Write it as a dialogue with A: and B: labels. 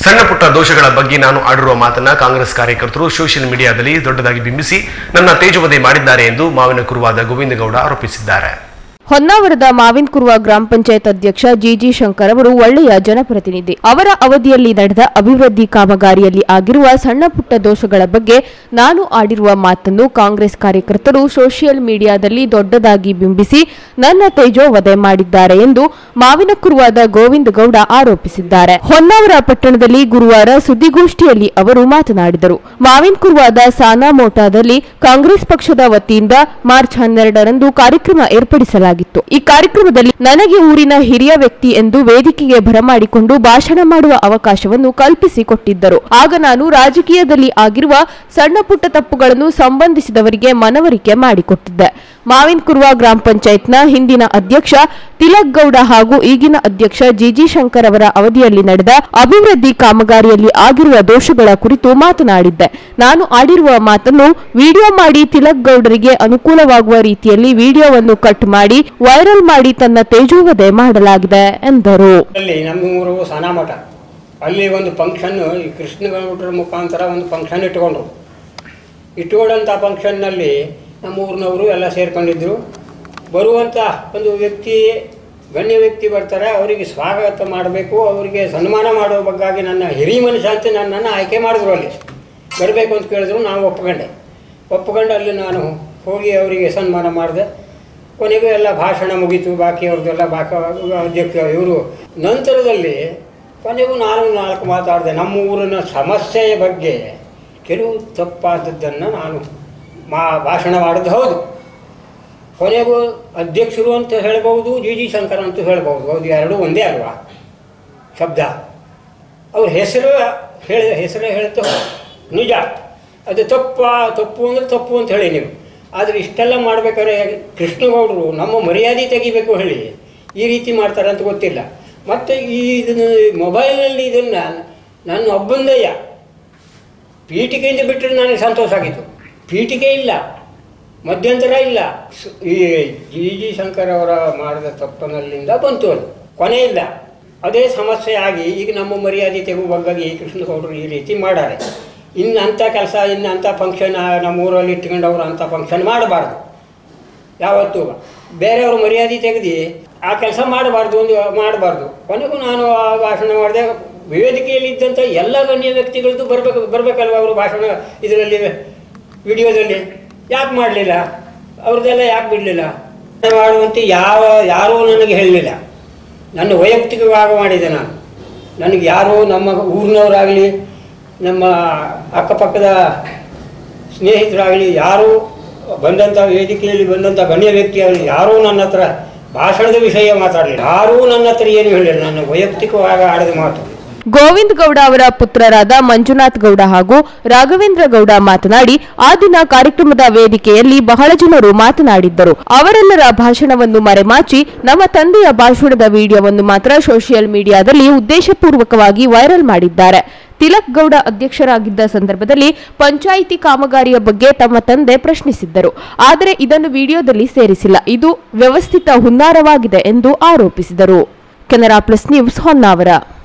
A: ಸಣ್ಣ ಪುಟ್ಟ ದೋಷಗಳ ಬಗ್ಗೆ ನಾನು ಆಡಿರುವ ಮಾತನ್ನ ಕಾಂಗ್ರೆಸ್ ಕಾರ್ಯಕರ್ತರು ಸೋಷಿಯಲ್ ಮೀಡಿಯಾದಲ್ಲಿ ದೊಡ್ಡದಾಗಿ ಬಿಂಬಿಸಿ ನನ್ನ ತೇಜೋವಧೆ ಮಾಡಿದ್ದಾರೆ ಎಂದು ಮಾವಿನ ಕುರುವಾದ ಗೋವಿಂದಗೌಡ ಆರೋಪಿಸಿದ್ದಾರೆ
B: ಹೊನ್ನಾವರದ ಮಾವಿನಕುರುವ ಗ್ರಾಮ ಪಂಚಾಯತ್ ಅಧ್ಯಕ್ಷ ಜಿಜಿ ಶಂಕರ್ ಅವರು ಒಳ್ಳೆಯ ಜನಪ್ರತಿನಿಧಿ ಅವರ ಅವಧಿಯಲ್ಲಿ ನಡೆದ ಅಭಿವೃದ್ಧಿ ಕಾಮಗಾರಿಯಲ್ಲಿ ಆಗಿರುವ ಸಣ್ಣ ಪುಟ್ಟ ದೋಷಗಳ ಬಗ್ಗೆ ನಾನು ಆಡಿರುವ ಮಾತನ್ನು ಕಾಂಗ್ರೆಸ್ ಕಾರ್ಯಕರ್ತರು ಸೋಷಿಯಲ್ ಮೀಡಿಯಾದಲ್ಲಿ ದೊಡ್ಡದಾಗಿ ಬಿಂಬಿಸಿ ನನ್ನ ತೇಜೋವಧೆ ಮಾಡಿದ್ದಾರೆ ಎಂದು ಮಾವಿನಕುರುವಾದ ಗೋವಿಂದ ಗೌಡ ಆರೋಪಿಸಿದ್ದಾರೆ ಹೊನ್ನಾವರ ಪಟ್ಟಣದಲ್ಲಿ ಗುರುವಾರ ಸುದ್ದಿಗೋಷ್ಠಿಯಲ್ಲಿ ಅವರು ಮಾತನಾಡಿದರು ಮಾವಿನಕುರುವಾದ ಸಾನಾ ಮೋಟಾದಲ್ಲಿ ಕಾಂಗ್ರೆಸ್ ಪಕ್ಷದ ವತಿಯಿಂದ ಮಾರ್ಚ್ ಹನ್ನೆರಡರಂದು ಕಾರ್ಯಕ್ರಮ ಏರ್ಪಡಿಸಲಾಗಿತ್ತು ಈ ಕಾರ್ಯಕ್ರಮದಲ್ಲಿ ನನಗೆ ಊರಿನ ಹಿರಿಯ ವ್ಯಕ್ತಿ ಎಂದು ವೇದಿಕೆಗೆ ಬರಮಾಡಿಕೊಂಡು ಭಾಷಣ ಮಾಡುವ ಅವಕಾಶವನ್ನು ಕಲ್ಪಿಸಿಕೊಟ್ಟಿದ್ದರು ಆಗ ನಾನು ರಾಜಕೀಯದಲ್ಲಿ ಆಗಿರುವ ಸಣ್ಣ ಪುಟ್ಟ ತಪ್ಪುಗಳನ್ನು ಸಂಬಂಧಿಸಿದವರಿಗೆ ಮನವರಿಕೆ ಮಾಡಿಕೊಟ್ಟಿದ್ದೆ ಮಾವಿನಕುರುವ ಗ್ರಾಮ ಪಂಚಾಯತ್ನ ಹಿಂದಿನ ಅಧ್ಯಕ್ಷ ತಿಲಕ್ ಗೌಡ ಹಾಗೂ ಈಗಿನ ಅಧ್ಯಕ್ಷ ಜಿಜಿ ಶಂಕರ್ ಅವರ ಅವಧಿಯಲ್ಲಿ ನಡೆದ ಅಭಿವೃದ್ಧಿ ಕಾಮಗಾರಿಯಲ್ಲಿ ಆಗಿರುವ ದೋಷಗಳ ಕುರಿತು ಮಾತನಾಡಿದ್ದೆ ನಾನು ಆಡಿರುವ ಮಾತನ್ನು ವಿಡಿಯೋ ಮಾಡಿ ತಿಲಕ್ ಗೌಡರಿಗೆ ಅನುಕೂಲವಾಗುವ ರೀತಿಯಲ್ಲಿ ವಿಡಿಯೋವನ್ನು ಕಟ್ ಮಾಡಿ ವೈರಲ್ ಮಾಡಿ ತನ್ನ ತೇಜೋವಧೆ ಮಾಡಲಾಗಿದೆ ಎಂದರು
C: ಅಲ್ಲಿ ನಮ್ಮ ಊರು ಸನಾಮಠ ಅಲ್ಲಿ ಒಂದು ಫಂಕ್ಷನ್ನು ಈ ಕೃಷ್ಣಗೌಡರ ಮುಖಾಂತರ ಒಂದು ಫಂಕ್ಷನ್ ಇಟ್ಕೊಂಡ್ರು ಇಟ್ಕೊಂಡಂಥ ಫಂಕ್ಷನ್ನಲ್ಲಿ ನಮ್ಮ ಊರಿನವರು ಎಲ್ಲ ಸೇರ್ಕೊಂಡಿದ್ರು ಬರುವಂಥ ಒಂದು ವ್ಯಕ್ತಿ ಗಣ್ಯ ವ್ಯಕ್ತಿ ಬರ್ತಾರೆ ಅವರಿಗೆ ಸ್ವಾಗತ ಮಾಡಬೇಕು ಅವರಿಗೆ ಸನ್ಮಾನ ಮಾಡೋ ಬಗ್ಗಾಗಿ ನನ್ನ ಹಿರಿಯ ಮನುಷ್ಯ ಅಂತ ನನ್ನನ್ನು ಆಯ್ಕೆ ಮಾಡಿದ್ರು ಅಲ್ಲಿ ಬರಬೇಕು ಅಂತ ಕೇಳಿದ್ರು ನಾವು ಒಪ್ಕೊಂಡೆ ಒಪ್ಕೊಂಡು ಅಲ್ಲಿ ನಾನು ಹೋಗಿ ಅವರಿಗೆ ಸನ್ಮಾನ ಮಾಡಿದೆ ಕೊನೆಗೂ ಎಲ್ಲ ಭಾಷಣ ಮುಗೀತು ಬಾಕಿ ಅವ್ರದ್ದೆಲ್ಲ ಬಾಕ ಅಧ್ಯಕ್ಷ ಇವರು ನಂತರದಲ್ಲಿ ಕೊನೆಗೂ ನಾನು ನಾಲ್ಕು ಮಾತಾಡಿದೆ ನಮ್ಮ ಊರಿನ ಸಮಸ್ಯೆಯ ಬಗ್ಗೆ ಕೆಲವು ತಪ್ಪಾದದ್ದನ್ನು ನಾನು ಮಾ ಭಾಷಣ ಮಾಡೋದು ಹೌದು ಕೊನೆಗೂ ಅಧ್ಯಕ್ಷರು ಅಂತ ಹೇಳ್ಬೋದು ಜಿ ಜಿ ಶಂಕರ್ ಅಂತ ಹೇಳ್ಬೋದು ಹೌದು ಎರಡೂ ಒಂದೇ ಅಲ್ವಾ ಶಬ್ದ ಅವ್ರ ಹೆಸರು ಹೇಳಿದ ಹೆಸರೇ ಹೇಳ್ತಾ ನಿಜ ಅದು ತಪ್ಪ ತಪ್ಪು ಅಂದರೆ ತಪ್ಪು ಅಂತ ಹೇಳಿ ನೀವು ಆದರೆ ಇಷ್ಟೆಲ್ಲ ಮಾಡ್ಬೇಕಾದ್ರೆ ಕೃಷ್ಣಗೌಡರು ನಮ್ಮ ಮರ್ಯಾದೆ ತೆಗಿಬೇಕು ಹೇಳಿ ಈ ರೀತಿ ಮಾಡ್ತಾರೆ ಅಂತ ಗೊತ್ತಿಲ್ಲ ಮತ್ತು ಈ ಇದನ್ನು ಮೊಬೈಲ್ನಲ್ಲಿ ಇದನ್ನು ನನ್ನ ಒಬ್ಬಂದಯ್ಯ ಪೀಠಿಕೆಯಿಂದ ಬಿಟ್ಟರೆ ನನಗೆ ಸಂತೋಷ ಆಗಿತ್ತು ಪೀಠಿಕೆ ಇಲ್ಲ ಮಧ್ಯಂತರ ಇಲ್ಲ ಸ್- ಈ ಜಿ ಜಿ ಶಂಕರ್ ಅವರ ಮಾಡಿದ ತಪ್ಪನಲ್ಲಿಂದ ಬಂತು ಅದು ಕೊನೆ ಇಲ್ಲ ಅದೇ ಸಮಸ್ಯೆ ಆಗಿ ಈಗ ನಮ್ಮ ಮರ್ಯಾದೆ ತೆಗುವ ಬಗ್ಗಾಗಿ ಕೃಷ್ಣಗೌಡರು ಈ ರೀತಿ ಮಾಡಾರೆ ಇನ್ನು ಅಂಥ ಕೆಲಸ ಇನ್ನು ಅಂಥ ಫಂಕ್ಷನ್ ನಮ್ಮ ಊರಲ್ಲಿ ಇಟ್ಕೊಂಡವರು ಅಂಥ ಫಂಕ್ಷನ್ ಮಾಡಬಾರ್ದು ಯಾವತ್ತೂ ಬೇರೆಯವ್ರ ಮರ್ಯಾದೆ ತೆಗೆದು ಆ ಕೆಲಸ ಮಾಡಬಾರ್ದು ಒಂದು ಮಾಡಬಾರ್ದು ಕೊನೆಗೂ ನಾನು ಆ ಭಾಷಣ ಮಾಡಿದೆ ವೇದಿಕೆಯಲ್ಲಿ ಇದ್ದಂಥ ಎಲ್ಲ ಗಣ್ಯ ವ್ಯಕ್ತಿಗಳದ್ದು ಬರಬೇಕು ಬರಬೇಕಲ್ವ ಅವರು ಭಾಷಣ ಇದರಲ್ಲಿ ವಿಡಿಯೋದಲ್ಲಿ ಯಾಕೆ ಮಾಡಲಿಲ್ಲ ಅವ್ರದ್ದೆಲ್ಲ ಯಾಕೆ ಬಿಡಲಿಲ್ಲ ಮಾಡುವಂತೆ ಯಾವ ಯಾರೂ ನನಗೆ ಹೇಳಲಿಲ್ಲ ನನ್ನ ವೈಯಕ್ತಿಕವಾಗಿ ಮಾಡಿದೆ ನಾನು ನನಗೆ ಯಾರೂ ನಮ್ಮ ಊರಿನವರಾಗಲಿ ನಮ್ಮ ಅಕ್ಕಪಕ್ಕದ ಸ್ನೇಹಿತರಾಗಲಿ ಯಾರೂ ಬಂದಂಥ ವೇದಿಕೆಯಲ್ಲಿ ಬಂದಂಥ ಗಣ್ಯ ವ್ಯಕ್ತಿಯಾಗಲಿ ಯಾರೂ ನನ್ನ ಹತ್ರ ಭಾಷಣದ ವಿಷಯ ಮಾತಾಡಲಿಲ್ಲ ಯಾರೂ ನನ್ನ ಹತ್ರ ಏನು ಹೇಳಿಲ್ಲ ನನ್ನ ವೈಯಕ್ತಿಕವಾಗಿ ಆಡಿದ ಮಾತು
B: ಗೋವಿಂದ್ ಗೌಡ ಅವರ ಪುತ್ರರಾದ ಮಂಜುನಾಥ್ ಗೌಡ ಹಾಗೂ ರಾಘವೇಂದ್ರ ಗೌಡ ಮಾತನಾಡಿ ಆ ದಿನ ಕಾರ್ಯಕ್ರಮದ ವೇದಿಕೆಯಲ್ಲಿ ಬಹಳ ಜನರು ಮಾತನಾಡಿದ್ದರು ಅವರೆಲ್ಲರ ಭಾಷಣವನ್ನು ಮರೆಮಾಚಿ ನಮ್ಮ ತಂದೆಯ ಭಾಷಣದ ವಿಡಿಯೋವನ್ನು ಮಾತ್ರ ಸೋಷಿಯಲ್ ಮೀಡಿಯಾದಲ್ಲಿ ಉದ್ದೇಶಪೂರ್ವಕವಾಗಿ ವೈರಲ್ ಮಾಡಿದ್ದಾರೆ ತಿಲಕ್ ಗೌಡ ಅಧ್ಯಕ್ಷರಾಗಿದ್ದ ಸಂದರ್ಭದಲ್ಲಿ ಪಂಚಾಯಿತಿ ಕಾಮಗಾರಿಯ ಬಗ್ಗೆ ತಮ್ಮ ತಂದೆ ಪ್ರಶ್ನಿಸಿದ್ದರು ಆದರೆ ಇದನ್ನು ವಿಡಿಯೋದಲ್ಲಿ ಸೇರಿಸಿಲ್ಲ ಇದು ವ್ಯವಸ್ಥಿತ ಹುನ್ನಾರವಾಗಿದೆ ಎಂದು ಆರೋಪಿಸಿದರು ಕೆನರಾ ಪ್ಲಸ್ ನ್ಯೂಸ್ ಹೊನ್ನಾವರ